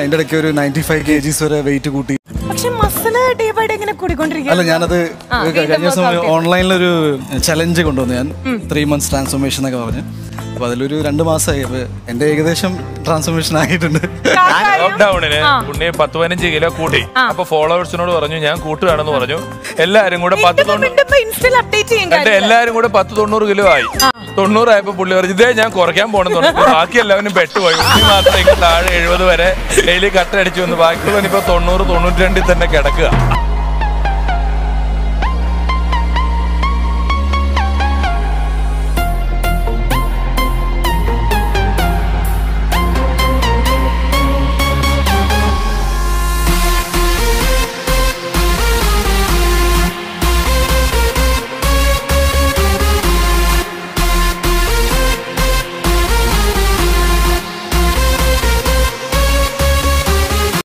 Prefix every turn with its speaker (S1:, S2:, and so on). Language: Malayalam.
S1: അതിന്റെ ഇടയ്ക്ക് ഒരു നയൻറ്റി ഫൈവ് കെ ജിസ് വരെ വെയിറ്റ് കൂട്ടി
S2: പക്ഷെ മസില് ഡേ ബൈ ഡേ ഇങ്ങനെ കൂടിക്കൊണ്ടിരിക്കുക
S1: അല്ല ഞാനത്
S2: ആ,
S1: ഒരു കഴിഞ്ഞ
S2: വീണ്ടും
S1: ദിവസം
S2: workout ചെയ്തു.
S1: ഓൺലൈനിലൊരു ചലഞ്ച് കൊണ്ടുവന്നു ഞാൻ ത്രീ മന്ത്സ് ട്രാൻസ്ഫോർമേഷൻ എന്നൊക്കെ പറഞ്ഞ് അപ്പൊ അതിലൊരു രണ്ട് മാസമായി അപ്പൊ എന്റെ ഏകദേശം ട്രാൻസ്ഫോർമേഷൻ ആയിട്ടുണ്ട്
S2: കാര്യം-
S3: ലോക്ക്ഡൌണിന്
S2: ആ.
S3: ഉണ്ണി പത്ത് പതിനഞ്ച് കിലോ കൂട്ടി അപ്പൊ ഫോളോവേഴ്സിനോട് പറഞ്ഞു ഞാൻ കൂട്ടുകയാണെന്ന് പറഞ്ഞു എല്ലാരും കൂടെ പത്ത്
S2: വീണ്ടും
S3: തൊണ്ണൂറ്
S2: വീണ്ടും ഇൻസ്റ്റയിൽ അപ്ഡേറ്റ് ചെയ്യും
S3: എന്നിട്ട് എല്ലാരും കൂടെ പത്ത് തൊണ്ണൂറ് കിലോ ആയി തൊണ്ണൂറായപ്പോ പുള്ളി പറഞ്ഞു ഇതേ ഞാൻ കുറയ്ക്കാൻ പോണെന്ന് പറഞ്ഞു ബാക്കി എല്ലാവരും പെട്ടുപോയി ഉണ്ണി മാത്രം ഇങ്ങനെ താഴെ എഴുപത് വരെ ഡെയിലി കട്ട അടിച്ചു വന്നു ബാക്കിയുള്ളവൻ ഇപ്പൊ തൊണ്ണൂറ് തൊണ്ണൂറ്റി രണ്ടിൽ തന്നെ കിടക്കുക